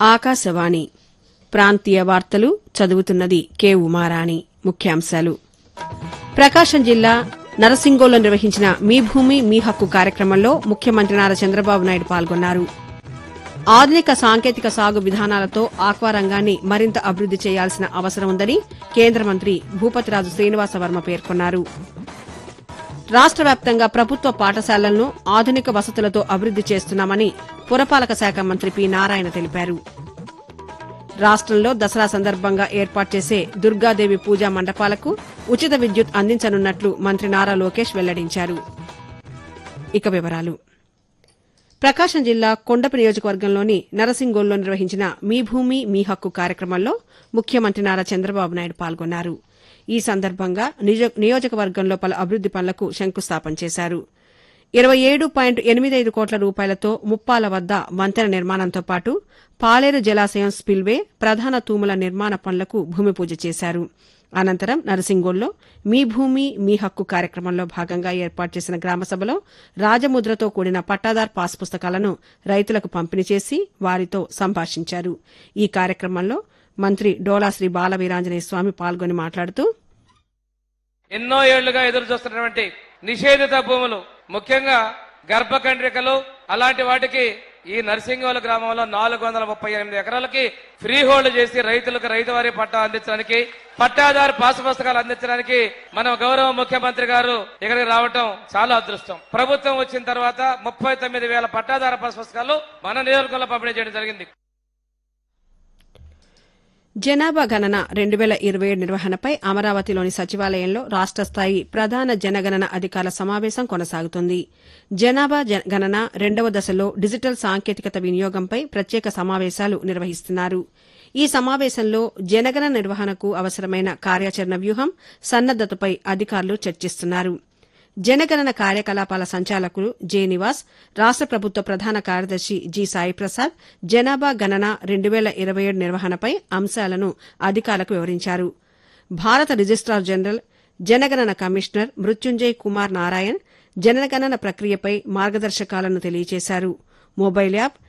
ఆకాశవాణి ప్రాంతీయ వార్తలు చదువుతున్నది కె ఉమారాణి ముఖ్యాంశాలు ప్రకాశం జిల్లా నరసింగోలో నిర్వహించిన మీ భూమి మీ హక్కు కార్యక్రమంలో ముఖ్యమంత్రి నారా చంద్రబాబు నాయుడు పాల్గొన్నారు ఆధునిక సాంకేతిక సాగు విధానాలతో ఆక్వా రంగాన్ని మరింత అభివృద్ది చేయాల్సిన అవసరం ఉందని కేంద్ర మంత్రి భూపతిరాజు శ్రీనివాసవర్మ పేర్కొన్నారు రాష్ట వ్యాప్తంగా ప్రభుత్వ పాఠశాలలను ఆధునిక వసతులతో అభివృద్ది చేస్తున్నామని పురపాలక శాఖ మంత్రి పి నారాయణ తెలిపారు రాష్టంలో దసరా సందర్భంగా ఏర్పాటు చేసే దుర్గాదేవి పూజా మండపాలకు ఉచిత విద్యుత్ అందించనున్నట్లు మంత్రి నారా లోకేష్ వెల్లడించారు ఇక వివరాలు ప్రకాశం జిల్లా కొండపి నియోజకవర్గంలోని నరసింగోల్లో నిర్వహించిన మీ భూమి మీ హక్కు కార్యక్రమంలో ముఖ్యమంత్రి నారా చంద్రబాబు నాయుడు పాల్గొన్నారు ఈ సందర్భంగా నిజ- నియోజకవర్గంలో పలు అభివృద్ది పనులకు శంకుస్థాపన చేశారు ఇరవై ఏడు పాయింట్ ఎనిమిది ఐదు కోట్ల రూపాయలతో ముప్పాల వద్ద వంతెన నిర్మాణంతో పాటు పాలేరు జలాశయం స్పిల్వే ప్రధాన తూముల నిర్మాణ పనులకు భూమి పూజ చేశారు అనంతరం నరసింగోల్లో మీ భూమి మీ హక్కు కార్యక్రమంలో భాగంగా ఏర్పాటు చేసిన గ్రామసభలో రాజముద్రతో కూడిన పట్టాదార్ పాస్ పుస్తకాలను రైతులకు పంపిణీ చేసి వారితో సంభాషించారు ఈ కార్యక్రమంలో మంత్రి డోలా శ్రీ బాల వీరాంజనేయ స్వామి పాల్గొని మాట్లాడుతూ ఎన్నో ఏళ్లుగా ఎదురు చూస్తున్నటువంటి నిషేధిత భూములు ముఖ్యంగా గర్భకండ్రికలు అలాంటి వాటికి ఈ నర్సింగోల గ్రామంలో నాలుగు వందల ముప్పై ఎనిమిది ఎకరాలకి ఫ్రీ హోల్డ్ చేసి రైతులకు రైతువారీ పట్టా అందించడానికి పట్టాదారు పాసు పుస్తకాలు అందించడానికి మన గౌరవ ముఖ్యమంత్రి గారు ఇక్కడికి రావటం చాలా అదృష్టం ప్రభుత్వం వచ్చిన తర్వాత ముప్పై తొమ్మిది వేల పట్టాదారు పాసు పుస్తకాలు మన నియోజకవర్గంలో పంపిణీ చేయడం జరిగింది జనాభా గణన రెండు వేల ఇరవై ఏడు నిర్వహణపై అమరావతిలోని సచివాలయంలో రాష్ట స్థాయి ప్రధాన జనగణన అధికారుల సమావేశం కొనసాగుతుంది జనాభా జ- గణన రెండవ దశలో డిజిటల్ సాంకేతికత వినియోగంపై ప్రత్యేక సమావేశాలు నిర్వహిస్తున్నారు ఈ సమావేశంలో జనగణన నిర్వహణకు అవసరమైన కార్యాచరణ వ్యూహం సన్నద్దతపై అధికారులు చర్చిస్తున్నారు జనగణన కార్యకలాపాల సంచాలకులు జె నివాస్ రాష్ట ప్రభుత్వ ప్రధాన కార్యదర్శి జి సాయి ప్రసాద్ జనాభా గణన రెండు వేల ఇరవై ఏడు నిర్వహణపై అంశాలను అధికారులకు వివరించారు భారత రిజిస్టార్ జనరల్ జనగణన కమిషనర్ మృత్యుంజయ్ కుమార్ నారాయణ్ జనగణన ప్రక్రియపై మార్గదర్శకాలను తెలియజేశారు మొబైల్ యాప్